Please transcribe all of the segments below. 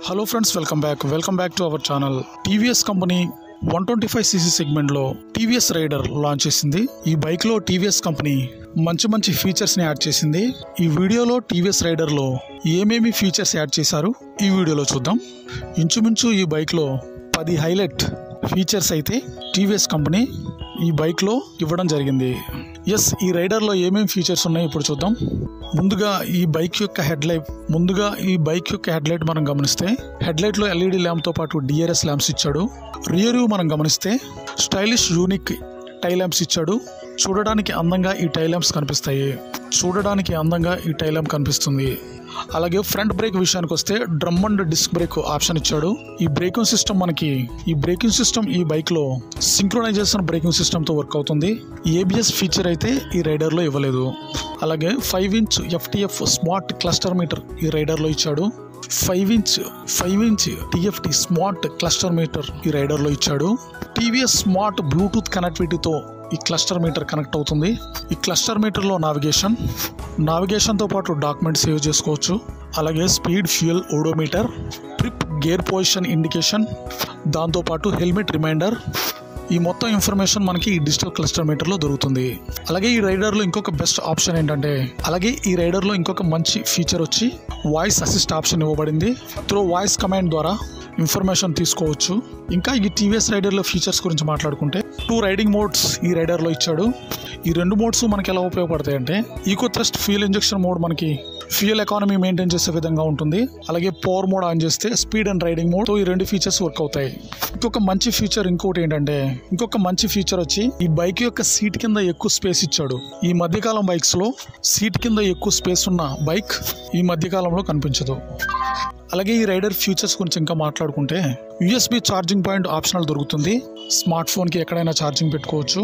hello friends welcome back welcome back to our channel TVS company one twenty five CC సెగ్మెంట్లో TVS Raider launch చేసింది ఈ బైక్లో TVS company మంచి మంచి ఫీచర్స్ని యాడ్ చేసింది ఈ వీడియోలో టీవీఎస్ రైడర్లో ఏమేమి ఫీచర్స్ యాడ్ చేశారు ఈ వీడియోలో చూద్దాం ఇంచుమించు ఈ బైక్లో పది హైలైట్ ఫీచర్స్ అయితే టీవీఎస్ కంపెనీ ఈ బైక్లో ఇవ్వడం జరిగింది ఎస్ ఈ రైడర్లో ఏమేమి ఫీచర్స్ ఉన్నాయో ఇప్పుడు చూద్దాం ముందుగా ఈ బైక్ యొక్క హెడ్ లైట్ ముందుగా ఈ బైక్ యొక్క హెడ్ లైట్ మనం గమనిస్తే హెడ్ లైట్లో ఎల్ఈడి ల్యాంప్తో పాటు డిఆర్ఎస్ ల్యాంప్స్ ఇచ్చాడు రియర్ వ్యూ మనం గమనిస్తే స్టైలిష్ యూనిక్ టై ల్యాంప్స్ ఇచ్చాడు చూడడానికి అందంగా ఈ టై ల్యాంప్స్ కనిపిస్తాయి చూడడానికి అందంగా ఈ టై ల్యాంప్ కనిపిస్తుంది అలాగే ఫ్రంట్ బ్రేక్ విషయానికి వస్తే drum and disc brake option ఇచ్చాడు ఈ బ్రేకింగ్ సిస్టమ్ మనకి ఈ బ్రేకింగ్ సిస్టమ్ ఈ బైక్ లో సింక్రోనైజేషన్ బ్రేకింగ్ సిస్టమ్ తో వర్క్ అవుతుంది ఏబిఎస్ ఫీచర్ అయితే ఈ రైడర్ లో ఇవ్వలేదు అలాగే five inch FTF smart cluster meter ఈ రైడర్ లో ఇచ్చాడు five inch five inch TFT smart cluster meter ఈ రైడర్ లో ఇచ్చాడు టీవీఎస్ స్మార్ట్ బ్లూటూత్ కనెక్టివిటీతో ఈ క్లస్టర్ మీటర్ కనెక్ట్ అవుతుంది ఈ క్లస్టర్ మీటర్లో నావిగేషన్ నావిగేషన్తో పాటు డాక్యుమెంట్ సేవ్ చేసుకోవచ్చు అలాగే speed fuel odometer trip gear position indication దాంతోపాటు హెల్మెట్ రిమైండర్ ఈ మొత్తం ఇన్ఫర్మేషన్ మనకి ఈ డిజిటల్ క్లస్టర్ మీటర్లో దొరుకుతుంది అలాగే ఈ రైడర్లో ఇంకొక బెస్ట్ ఆప్షన్ ఏంటంటే అలాగే ఈ రైడర్లో ఇంకొక మంచి ఫీచర్ వచ్చి వాయిస్ అసిస్ట్ ఆప్షన్ ఇవ్వబడింది త్రూ వాయిస్ కమాండ్ ద్వారా ఇన్ఫర్మేషన్ తీసుకోవచ్చు ఇంకా ఈ టీవీఎస్ రైడర్లో ఫీచర్స్ గురించి మాట్లాడుకుంటే టూ రైడింగ్ మోడ్స్ ఈ రైడర్లో ఇచ్చాడు ఈ రెండు మోడ్స్ మనకి ఎలా ఉపయోగపడతాయి అంటే eco thrust fuel injection mode మనకి ఫ్యూయల్ ఎకానమీ మెయింటైన్ చేసే విధంగా ఉంటుంది అలాగే పవర్ మోడ్ ఆన్ చేస్తే స్పీడ్ అండ్ రైడింగ్ మోడ్ ఈ రెండు ఫీచర్స్ వర్క్ అవుతాయి ఇంకొక మంచి ఫీచర్ ఇంకోటి ఏంటంటే ఇంకొక మంచి ఫీచర్ వచ్చి ఈ బైక్ యొక్క సీట్ కింద ఎక్కువ స్పేస్ ఇచ్చాడు ఈ మధ్యకాలం బైక్స్ లో సీట్ కింద ఎక్కువ స్పేస్ ఉన్న బైక్ ఈ మధ్యకాలంలో కనిపించదు అలాగే ఈ రైడర్ ఫీచర్స్ గురించి ఇంకా మాట్లాడుకుంటే యూఎస్బి ఛార్జింగ్ పాయింట్ ఆప్షనల్ దొరుకుతుంది స్మార్ట్ ఫోన్కి ఎక్కడైనా ఛార్జింగ్ పెట్టుకోవచ్చు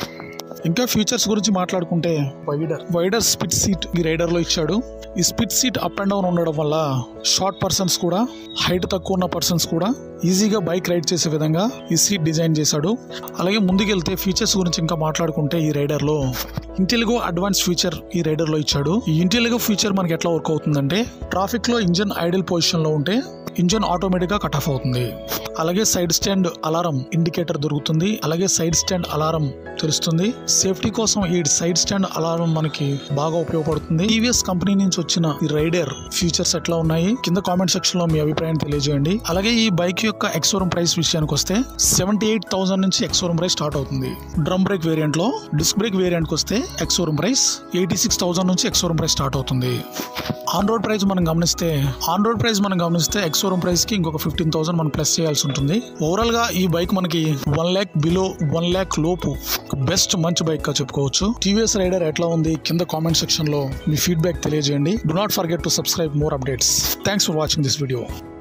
ఇంకా ఫీచర్స్ గురించి మాట్లాడుకుంటే వైడర్ వైడర్ స్పిట్ సీట్ ఈ రైడర్లో ఇచ్చాడు ఈ split seat up and down ఉండడం వల్ల షార్ట్ పర్సన్స్ కూడా హైట్ తక్కువ ఉన్న పర్సన్స్ కూడా ఈజీగా బైక్ రైడ్ చేసే విధంగా ఈ సీట్ డిజైన్ చేశాడు అలాగే ముందుకెళ్తే ఫీచర్స్ గురించి ఇంకా మాట్లాడుకుంటే ఈ రైడర్లో ఇంటెలిగో అడ్వాన్స్ ఫీచర్ ఈ రైడర్లో ఇచ్చాడు ఈ ఇంటెలిగో ఫీచర్ మనకి ఎట్లా వర్క్ అవుతుందంటే ట్రాఫిక్లో ఇంజన్ ఐడిల్ పొజిషన్లో ఉంటే ఇంజన్ ఆటోమేటిక్గా కట్ ఆఫ్ అవుతుంది అలాగే సైడ్ స్టాండ్ అలారం ఇండికేటర్ దొరుకుతుంది అలాగే సైడ్ స్టాండ్ అలారం తెలుస్తుంది సేఫ్టీ కోసం ఈ సైడ్ స్టాండ్ అలారం మనకి బాగా ఉపయోగపడుతుంది టీవీఎస్ కంపెనీ నుంచి వచ్చిన ఈ రైడర్ ఫీచర్స్ ఎట్లా ఉన్నాయి కింద కామెంట్ సెక్షన్ లో మీ అభిప్రాయం తెలియజేయండి అలాగే ఈ బైక్ యొక్క ఎక్సోరూమ్ ప్రైస్ విషయానికి వస్తే సెవెంటీ ఎయిట్ థౌసండ్ నుంచి ఎక్సోరూమ్ ప్రైస్ స్టార్ట్ అవుతుంది డ్రమ్ బ్రేక్ వేరియంట్ లో డిస్క్ బ్రేక్ వేరియంట్ కి వస్తే ex showroom price eighty six thousand నుంచి ఎక్సోరూమ్ ప్రైస్ స్టార్ట్ అవుతుంది ఆన్ రోడ్ ప్రైస్ మనం గమనిస్తే ఆన్ రోడ్ ప్రైస్ మనం గమనిస్తే ఎక్సోరూమ్ ప్రైస్ కి ఇంకొక ఫిఫ్టీన్ థౌసండ్ మనం ప్లస్ చేయాల్సి ఉంటుంది ఓవరాల్ గా ఈ బైక్ మనకి one lakh below one lakh లోపు బెస్ట్ మంచి బైక్ గా చెప్పుకోవచ్చు టీవీఎస్ రైడర్ ఎట్లా ఉంది కింద కామెంట్ సెక్షన్ లో మీ ఫీడ్బ్యాక్ తెలియజేయండి do not forget to subscribe more updates thanks for watching this video